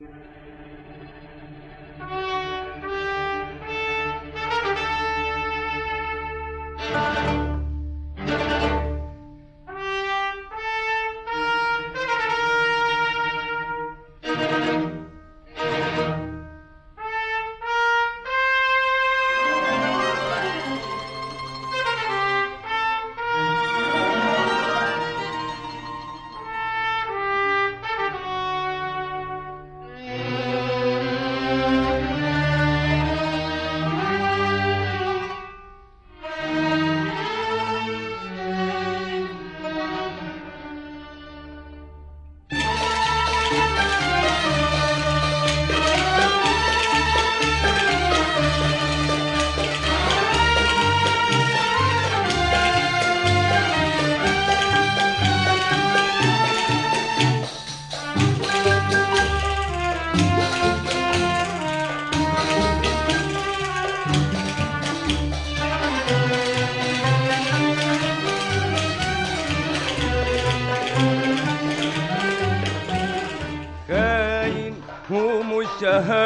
خاين ومش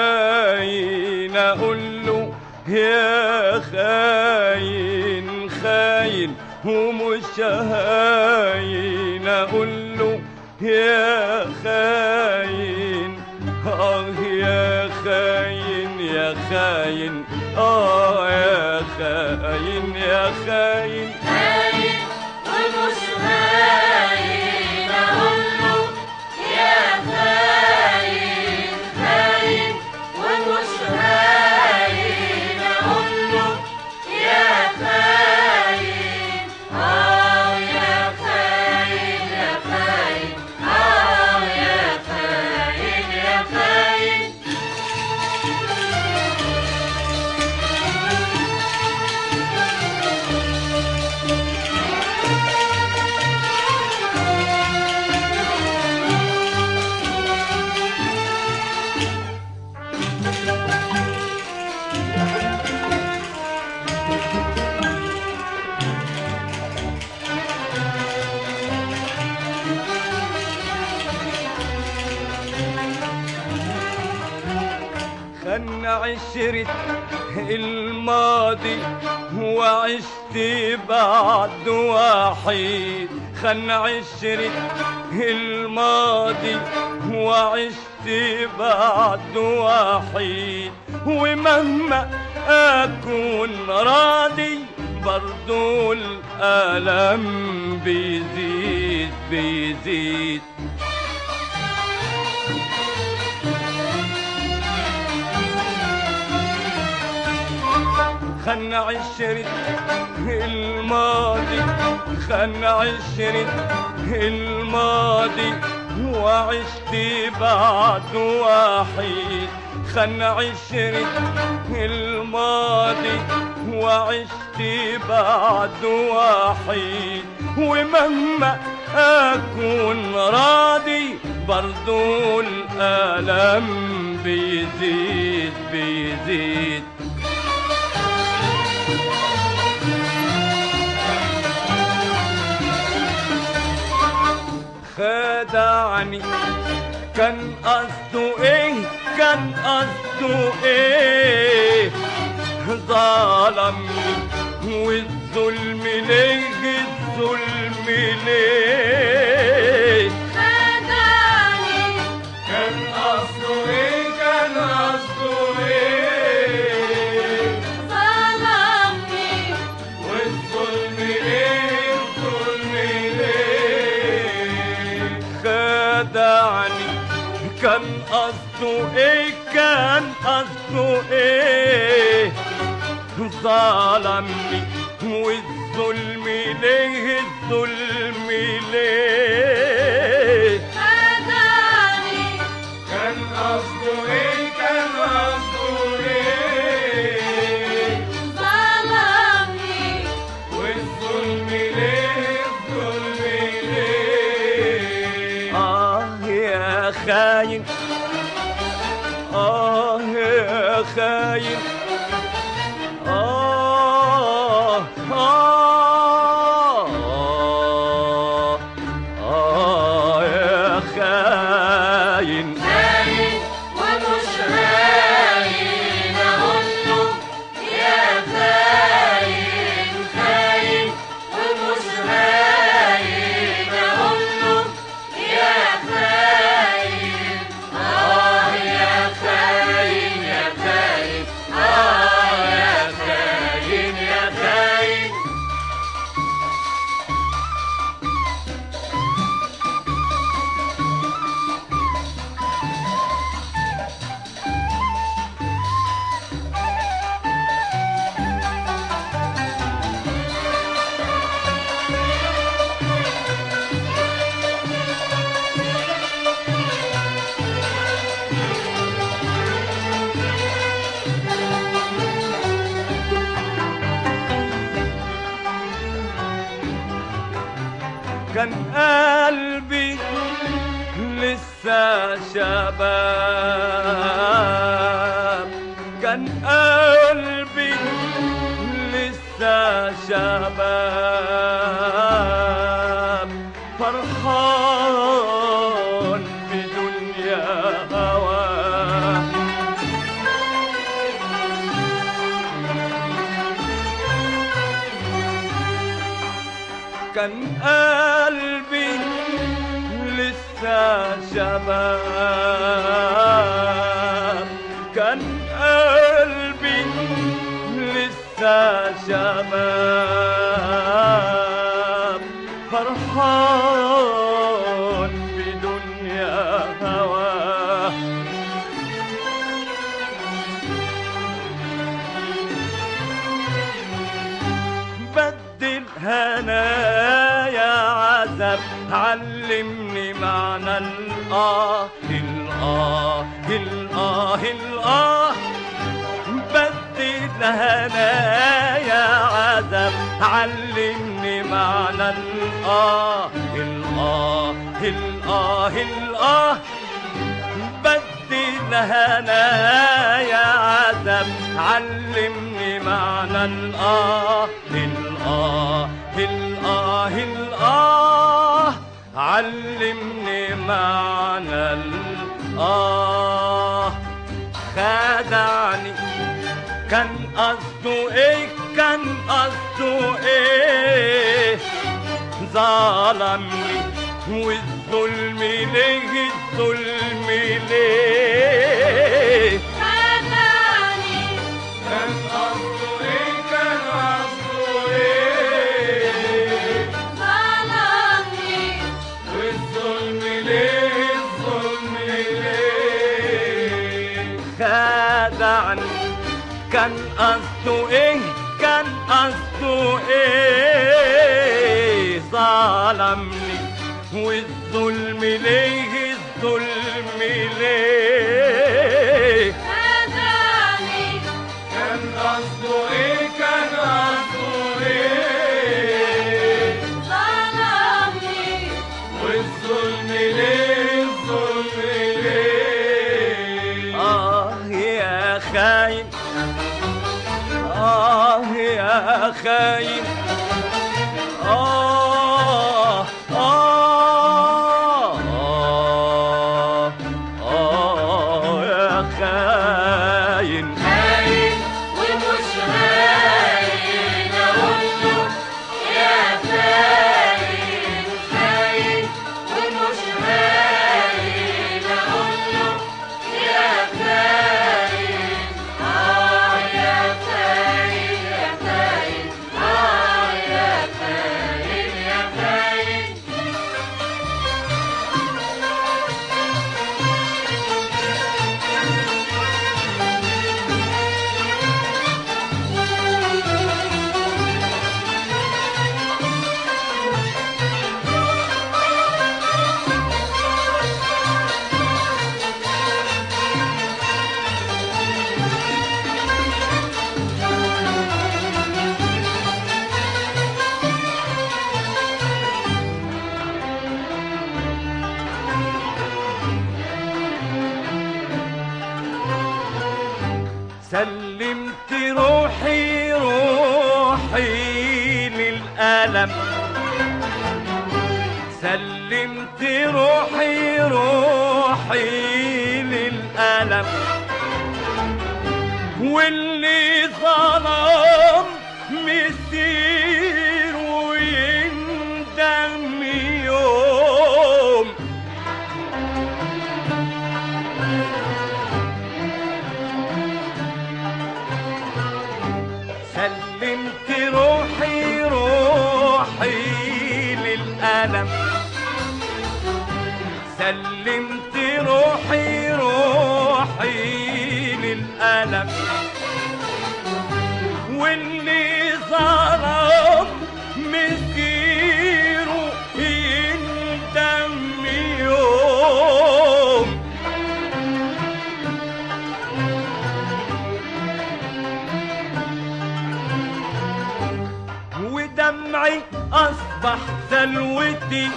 هاين اقول له يا خاين خاين ومش هاين اقول له يا خاين اه يا خاين يا خاين اه يا خاين يا خاين هاين ومش هاين أقول له يا خاين خاين ومش هاين أقول له يا خاين آه يا خاين يا خاين آه يا خاين يا خاين خلنا عشرة الماضي وعشت بعد وحيد خلنا عشرة الماضي وعشت بعد وحيد ومهما أكون راضي برضو الألم بيزيد بيزيد خلنا عشرة الماضي خلنا عشرة الماضي وعشت بعد وحيد خلنا عشرة الماضي وعشت بعد وحيد ومهما أكون راضي برضو الألم بيزيد بيزيد خدعني كان قصده ايه كان قصده ايه ظلمني والظلم ليه الظلم ليه خدعني كان قصده ايه كان قصده ايه ظلمني والظلم ليه الظلم ليه خدعني كان قصده ايه كان قصده ايه ظلمني والظلم ليه الظلم ليه خدعني كان قصده ايه كان قصده ايه ظلمني والظلم ليه الظلم ليه آه يا خاين آه يا خاين آه آه آه آه يا خاين خاين كان قلبي لسه شباب كان قلبي لسه شباب فرحان بدنيا هواه كان قلبي لسه شباب كان قلبي لسه شباب فرحان بدنيا هواه بدل هنايا عذاب علمني معنى الآه الآه الآه الآه بدل هنايا عذاب علمني معنى الآه الآه الآه الآه بدل هنايا عذاب علمني معنى الآه الآه الآه الآه علمني معنى الآه خدعني كان قصده ايه كان قصده ايه ظلمني والظلم ليه الظلم ليه خدعني كان قصده ايه كان قصده ايه ظلمني والظلم ليه الظلم ليه خدعني كان قصده ايه كان قصده ايه ظلمني والظلم ليه الظلم ليه خدعني كان قصده ايه كان قصده ايه ظلمني والظلم ليه الظلم ليه آه يا خاين آه يا خاين آه آه آه آه يا خاين خاين ومش خاين اقول له يا خاين خاين ومش خاين اقول له يا خاين اه يا خاين يا خاين اه يا خاين يا خاين سلمت روحي روحي للألم سلمت روحي روحي للألم واللي ظلم مسير ويندم يوم سلمت روحي روحي للألم سلمت روحي روحي للألم واللي ظلم مسيره يندم يوم ودمعي أصلا أصبح سلوتي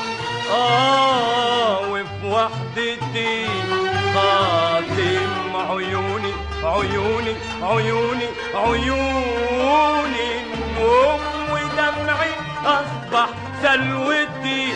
آه وفي وحدتي خاتم عيوني عيوني عيوني عيوني النوم ودمعي أصبح سلوتي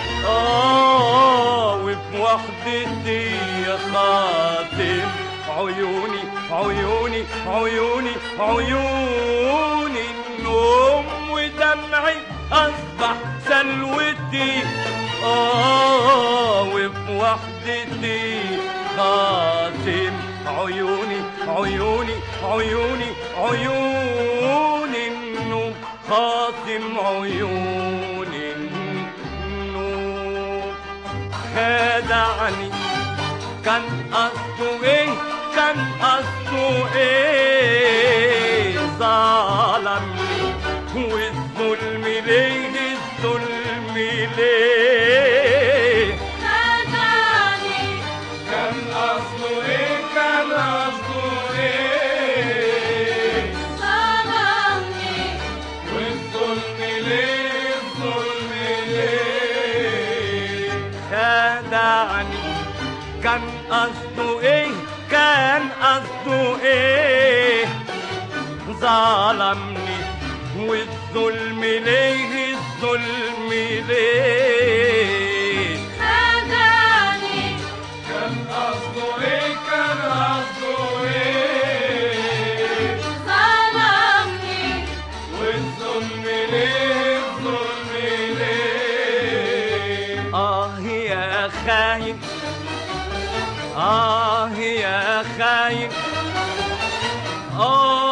آه وفي وحدتي خاتم عيوني عيوني عيوني عيوني النوم ودمعي أصبح سلوتي آه وفي وحدتي خاتم عيوني عيوني عيوني عيوني النوم خاتم عيوني النوم خدعني كان قصده ايه كان قصده ايه ظلمني والظلم ليه الظلم ليه خدعني كان قصده ايه كان قصده ايه ظلمني والظلم ليه الظلم ليه خدعني كان قصده ايه كان قصده ايه ظلمني والظلم ليه الظلم ليه خدعني كان قصده ايه كان قصده ايه ظلمني والظلم ليه الظلم ليه آه يا خاين آه يا خاين آه